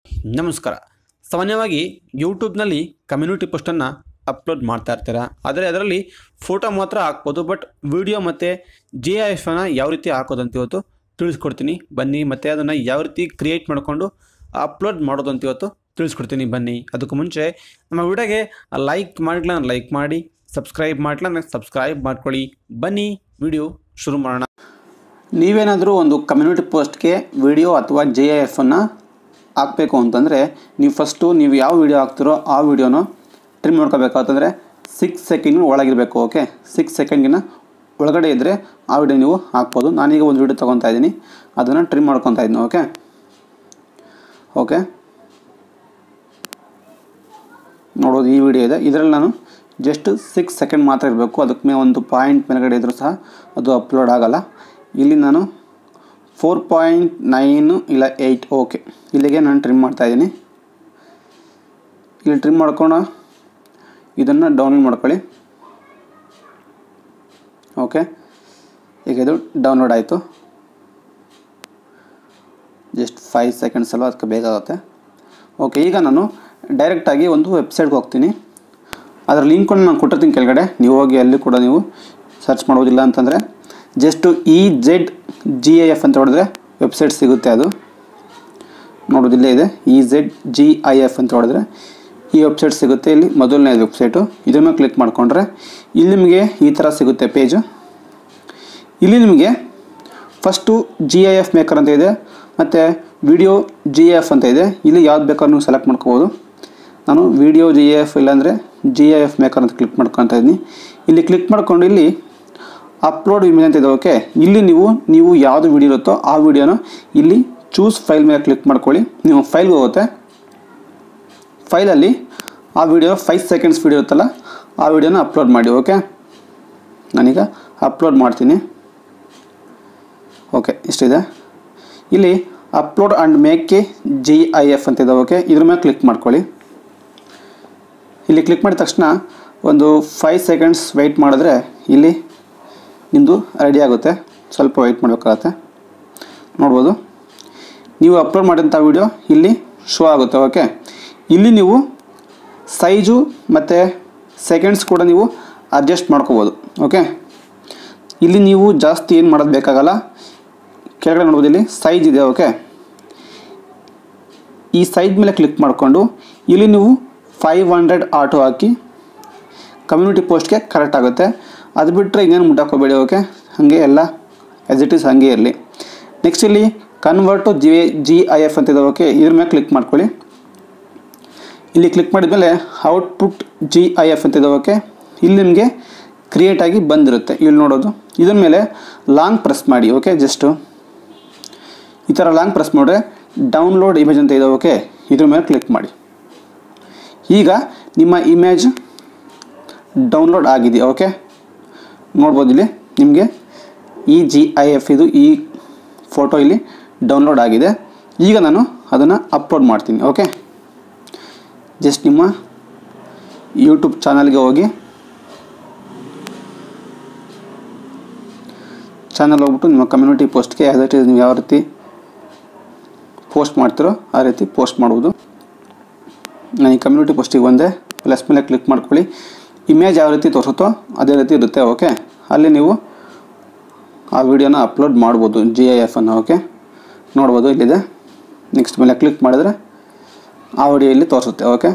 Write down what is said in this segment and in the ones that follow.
ನಮಸ್ಕಾರ ಸಾಮಾನ್ಯವಾಗಿ ಯೂಟ್ಯೂಬ್ನಲ್ಲಿ ಕಮ್ಯುನಿಟಿ ಪೋಸ್ಟನ್ನು ಅಪ್ಲೋಡ್ ಮಾಡ್ತಾ ಇರ್ತೀರ ಆದರೆ ಅದರಲ್ಲಿ ಫೋಟೋ ಮಾತ್ರ ಹಾಕ್ಬೋದು ಬಟ್ ವಿಡಿಯೋ ಮತ್ತು ಜಿ ಐ ಎಫನ್ನು ಯಾವ ರೀತಿ ಹಾಕೋದು ಅಂತ ಇವತ್ತು ತಿಳಿಸ್ಕೊಡ್ತೀನಿ ಬನ್ನಿ ಮತ್ತು ಅದನ್ನು ಯಾವ ರೀತಿ ಕ್ರಿಯೇಟ್ ಮಾಡಿಕೊಂಡು ಅಪ್ಲೋಡ್ ಮಾಡೋದು ಅಂತ ಇವತ್ತು ತಿಳಿಸ್ಕೊಡ್ತೀನಿ ಬನ್ನಿ ಅದಕ್ಕೂ ಮುಂಚೆ ನಮ್ಮ ವಿಡಿಯೋಗೆ ಲೈಕ್ ಮಾಡಿಲ್ಲ ಲೈಕ್ ಮಾಡಿ ಸಬ್ಸ್ಕ್ರೈಬ್ ಮಾಡಿಲ್ಲ ಸಬ್ಸ್ಕ್ರೈಬ್ ಮಾಡ್ಕೊಳ್ಳಿ ಬನ್ನಿ ವಿಡಿಯೋ ಶುರು ಮಾಡೋಣ ನೀವೇನಾದರೂ ಒಂದು ಕಮ್ಯುನಿಟಿ ಪೋಸ್ಟ್ಗೆ ವಿಡಿಯೋ ಅಥವಾ ಜೆ ಐ ಎಫನ್ನು ಹಾಕಬೇಕು ಅಂತಂದರೆ ನೀವು ಫಸ್ಟು ನೀವು ಯಾವ ವಿಡಿಯೋ ಹಾಕ್ತಿರೋ ಆ ವಿಡಿಯೋನ ಟ್ರಿಮ್ ಮಾಡ್ಕೋಬೇಕಾಗ್ತಂದರೆ ಸಿಕ್ಸ್ ಸೆಕೆಂಡ್ ಒಳಗಿರಬೇಕು ಓಕೆ ಸಿಕ್ಸ್ ಸೆಕೆಂಡ್ಗಿನ ಒಳಗಡೆ ಇದ್ದರೆ ಆ ವಿಡಿಯೋ ನೀವು ಹಾಕ್ಬೋದು ನಾನೀಗ ಒಂದು ವಿಡಿಯೋ ತೊಗೊತಾ ಇದ್ದೀನಿ ಅದನ್ನು ಟ್ರಿಮ್ ಮಾಡ್ಕೊತಾ ಇದ್ದೀನಿ ಓಕೆ ಓಕೆ ನೋಡೋದು ಈ ವಿಡಿಯೋ ಇದೆ ಇದರಲ್ಲಿ ನಾನು ಜಸ್ಟ್ ಸಿಕ್ಸ್ ಸೆಕೆಂಡ್ ಮಾತ್ರ ಇರಬೇಕು ಅದಕ್ಕೆ ಮೇಲೆ ಒಂದು ಪಾಯಿಂಟ್ ಮೇಲ್ಗಡೆ ಇದ್ದರೂ ಸಹ ಅದು ಅಪ್ಲೋಡ್ ಆಗಲ್ಲ ಇಲ್ಲಿ ನಾನು ಫೋರ್ ಪಾಯಿಂಟ್ ನೈನು ಇಲ್ಲ ಏಯ್ಟ್ ಓಕೆ ಇಲ್ಲಿಗೆ ನಾನು ಟ್ರಿಮ್ ಮಾಡ್ತಾಯಿದ್ದೀನಿ ಇಲ್ಲಿ ಟ್ರಿಮ್ ಮಾಡ್ಕೊಂಡು ಇದನ್ನು ಡೌನ್ಲೋಡ್ ಮಾಡ್ಕೊಳ್ಳಿ ಓಕೆ ಈಗ ಇದು ಡೌನ್ಲೋಡ್ ಆಯಿತು ಜಸ್ಟ್ ಫೈವ್ ಸೆಕೆಂಡ್ಸ್ ಅಲ್ವ ಅದಕ್ಕೆ ಬೇಕಾಗುತ್ತೆ ಓಕೆ ಈಗ ನಾನು ಡೈರೆಕ್ಟಾಗಿ ಒಂದು ವೆಬ್ಸೈಟ್ಗೆ ಹೋಗ್ತೀನಿ ಅದರ ಲಿಂಕನ್ನು ನಾನು ಕೊಟ್ಟಿರ್ತೀನಿ ಕೆಳಗಡೆ ನೀವು ಹೋಗಿ ಅಲ್ಲಿ ಕೂಡ ನೀವು ಸರ್ಚ್ ಮಾಡೋದಿಲ್ಲ ಅಂತಂದರೆ just E Z G I F ಅಂತ ಹೊಡೆದ್ರೆ ವೆಬ್ಸೈಟ್ ಸಿಗುತ್ತೆ ಅದು ನೋಡೋದಿಲ್ಲೇ ಇದೆ E Z G I F ಅಂತ ಹೊಡೆದ್ರೆ ಈ ವೆಬ್ಸೈಟ್ ಸಿಗುತ್ತೆ ಇಲ್ಲಿ ಮೊದಲನೇ ವೆಬ್ಸೈಟು ಇದ್ರ ಮೇಲೆ ಕ್ಲಿಕ್ ಮಾಡಿಕೊಂಡ್ರೆ ಇಲ್ಲಿ ನಿಮಗೆ ಈ ಥರ ಸಿಗುತ್ತೆ ಪೇಜು ಇಲ್ಲಿ ನಿಮಗೆ first G I F maker ಅಂತ ಇದೆ ಮತ್ತು ವಿಡಿಯೋ ಜಿ ಎ ಎಫ್ ಅಂತ ಇದೆ ಇಲ್ಲಿ ಯಾವ್ದು ಬೇಕಾದ್ರೂ ನೀವು ಸೆಲೆಕ್ಟ್ ಮಾಡ್ಕೋಬೋದು ನಾನು ವಿಡಿಯೋ ಜಿ ಎ ಎಫ್ ಇಲ್ಲಾಂದರೆ ಜಿ ಐ ಎಫ್ ಮೇಕರ್ ಅಂತ ಕ್ಲಿಕ್ ಮಾಡ್ಕೊತಾ ಇದ್ದೀನಿ ಇಲ್ಲಿ ಕ್ಲಿಕ್ ಮಾಡ್ಕೊಂಡು ಇಲ್ಲಿ ಅಪ್ಲೋಡ್ ಇಮೇಜ್ ಅಂತ ಇದೆ ಓಕೆ ಇಲ್ಲಿ ನೀವು ನೀವು ಯಾವುದು ವಿಡಿಯೋ ಇರುತ್ತೋ ಆ ವಿಡಿಯೋನ ಇಲ್ಲಿ ಚೂಸ್ ಫೈಲ್ ಮೇಲೆ ಕ್ಲಿಕ್ ಮಾಡ್ಕೊಳ್ಳಿ ನೀವು ಫೈಲ್ಗೆ ಹೋಗುತ್ತೆ ಫೈಲಲ್ಲಿ ಆ ವಿಡಿಯೋ ಫೈವ್ ಸೆಕೆಂಡ್ಸ್ ವಿಡಿಯೋ ಇರುತ್ತಲ್ಲ ಆ ವಿಡಿಯೋನ ಅಪ್ಲೋಡ್ ಮಾಡಿ ಓಕೆ ನಾನೀಗ ಅಪ್ಲೋಡ್ ಮಾಡ್ತೀನಿ ಓಕೆ ಇಷ್ಟಿದೆ ಇಲ್ಲಿ upload and make a G I F ಅಂತ ಇದೆ ಓಕೆ ಇದ್ರ ಮೇಲೆ ಕ್ಲಿಕ್ ಮಾಡ್ಕೊಳ್ಳಿ ಇಲ್ಲಿ ಕ್ಲಿಕ್ ಮಾಡಿದ ತಕ್ಷಣ ಒಂದು ಫೈವ್ ಸೆಕೆಂಡ್ಸ್ ವೆಯ್ಟ್ ಮಾಡಿದ್ರೆ ಇಲ್ಲಿ ನಿಮ್ಮದು ರೆಡಿ ಆಗುತ್ತೆ ಸ್ವಲ್ಪ ವೆಯ್ಟ್ ಮಾಡಬೇಕಾಗತ್ತೆ ನೋಡ್ಬೋದು ನೀವು ಅಪ್ಲೋಡ್ ಮಾಡಿದಂಥ ವಿಡಿಯೋ ಇಲ್ಲಿ ಶೋ ಆಗುತ್ತೆ ಓಕೆ ಇಲ್ಲಿ ನೀವು ಸೈಜು ಮತ್ತು ಸೆಕೆಂಡ್ಸ್ ಕೂಡ ನೀವು ಅಡ್ಜಸ್ಟ್ ಮಾಡ್ಕೋಬೋದು ಓಕೆ ಇಲ್ಲಿ ನೀವು ಜಾಸ್ತಿ ಏನು ಮಾಡೋದು ಬೇಕಾಗಲ್ಲ ಕೆಳಗಡೆ ನೋಡ್ಬೋದು ಇಲ್ಲಿ ಸೈಜ್ ಇದೆ ಓಕೆ ಈ ಸೈಜ್ ಮೇಲೆ ಕ್ಲಿಕ್ ಮಾಡಿಕೊಂಡು ಇಲ್ಲಿ ನೀವು ಫೈವ್ ಹಂಡ್ರೆಡ್ ಆಟೋ ಹಾಕಿ ಕಮ್ಯುನಿಟಿ ಪೋಸ್ಟ್ಗೆ ಕರೆಕ್ಟ್ ಆಗುತ್ತೆ ಅದು ಬಿಟ್ಟರೆ ಇನ್ನೇನು ಮುಟ್ಟಾಕೋಬೇಡಿ ಓಕೆ ಹಾಗೆ ಎಲ್ಲ ಆ್ಯಸ್ ಇಟ್ ಈಸ್ ಹಾಗೆ ಇರಲಿ ನೆಕ್ಸ್ಟ್ ಇಲ್ಲಿ convert to G G I F ಅಂತಿದೆ ಓಕೆ ಇದ್ರ ಮೇಲೆ ಕ್ಲಿಕ್ ಮಾಡ್ಕೊಳ್ಳಿ ಇಲ್ಲಿ ಕ್ಲಿಕ್ ಮಾಡಿದ್ಮೇಲೆ ಔಟ್ಪುಟ್ ಜಿ ಐ ಎಫ್ ಅಂತಿದೆ ಓಕೆ ಇಲ್ಲಿ ನಿಮಗೆ ಕ್ರಿಯೇಟ್ ಆಗಿ ಬಂದಿರುತ್ತೆ ಇಲ್ಲಿ ನೋಡೋದು ಇದ್ರ ಮೇಲೆ ಲಾಂಗ್ ಪ್ರೆಸ್ ಮಾಡಿ ಓಕೆ ಜಸ್ಟು ಈ ಥರ ಲಾಂಗ್ ಪ್ರೆಸ್ ಮಾಡಿದ್ರೆ ಡೌನ್ಲೋಡ್ ಇಮೇಜ್ ಅಂತ ಇದೆ ಓಕೆ ಇದ್ರ ಮೇಲೆ ಕ್ಲಿಕ್ ಮಾಡಿ ಈಗ ನಿಮ್ಮ ಇಮೇಜ್ ಡೌನ್ಲೋಡ್ ಆಗಿದೆ ಓಕೆ ನೋಡ್ಬೋದು ಇಲ್ಲಿ ನಿಮಗೆ ಈ ಜಿ ಐ ಎಫ್ ಇದು ಈ ಫೋಟೋ ಇಲ್ಲಿ ಡೌನ್ಲೋಡ್ ಆಗಿದೆ ಈಗ ನಾನು ಅದನ್ನು ಅಪ್ಲೋಡ್ ಮಾಡ್ತೀನಿ ಓಕೆ ಜಸ್ಟ್ ನಿಮ್ಮ ಯೂಟ್ಯೂಬ್ ಚಾನಲ್ಗೆ ಹೋಗಿ ಚಾನಲ್ ಹೋಗ್ಬಿಟ್ಟು ನಿಮ್ಮ ಕಮ್ಯುನಿಟಿ ಪೋಸ್ಟ್ಗೆ ಯಾವ ರೀತಿ ನೀವು ಯಾವ ರೀತಿ ಪೋಸ್ಟ್ ಮಾಡ್ತೀರೋ ಆ ರೀತಿ ಪೋಸ್ಟ್ ಮಾಡುವುದು ನಾನು ಈ ಕಮ್ಯುನಿಟಿ ಪೋಸ್ಟಿಗೆ ಬಂದೆ ಪ್ಲಸ್ ಮೇಲೆ ಕ್ಲಿಕ್ ಮಾಡ್ಕೊಳ್ಳಿ ಇಮೇಜ್ ಯಾವ ರೀತಿ ತೋರಿಸುತ್ತೋ ಅದೇ ರೀತಿ ಇರುತ್ತೆ ಓಕೆ ಅಲ್ಲಿ ನೀವು ಆ ವಿಡಿಯೋನ ಅಪ್ಲೋಡ್ ಮಾಡ್ಬೋದು ಜಿ ಐ ಎಫನ್ನು ಓಕೆ ನೋಡ್ಬೋದು ಇಲ್ಲಿದೆ ನೆಕ್ಸ್ಟ್ ಮೇಲೆ ಕ್ಲಿಕ್ ಮಾಡಿದ್ರೆ ಆ ವಿಡಿಯೋ ಇಲ್ಲಿ ತೋರಿಸುತ್ತೆ ಓಕೆ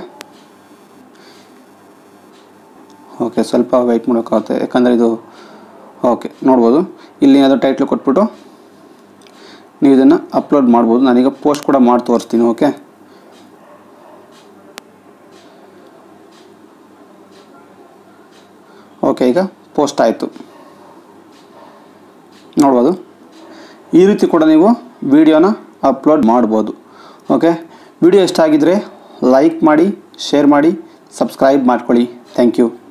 ಓಕೆ ಸ್ವಲ್ಪ ವೆಯ್ಟ್ ಮಾಡೋಕ್ಕಾಗುತ್ತೆ ಯಾಕಂದರೆ ಇದು ಓಕೆ ನೋಡ್ಬೋದು ಇಲ್ಲಿ ಅದು ಟೈಟ್ಲ್ ಕೊಟ್ಬಿಟ್ಟು ನೀವು ಇದನ್ನು ಅಪ್ಲೋಡ್ ಮಾಡ್ಬೋದು ನಾನೀಗ ಪೋಸ್ಟ್ ಕೂಡ ಮಾಡಿ ತೋರಿಸ್ತೀನಿ ಓಕೆ ಓಕೆ ಈಗ ಪೋಸ್ಟ್ ಆಯಿತು ನೋಡ್ಬೋದು ಈ ರೀತಿ ಕೂಡ ನೀವು ವಿಡಿಯೋನ ಅಪ್ಲೋಡ್ ಮಾಡ್ಬೋದು ಓಕೆ ವಿಡಿಯೋ ಇಷ್ಟ ಆಗಿದ್ದರೆ ಲೈಕ್ ಮಾಡಿ ಶೇರ್ ಮಾಡಿ ಸಬ್ಸ್ಕ್ರೈಬ್ ಮಾಡ್ಕೊಳ್ಳಿ ಥ್ಯಾಂಕ್ ಯು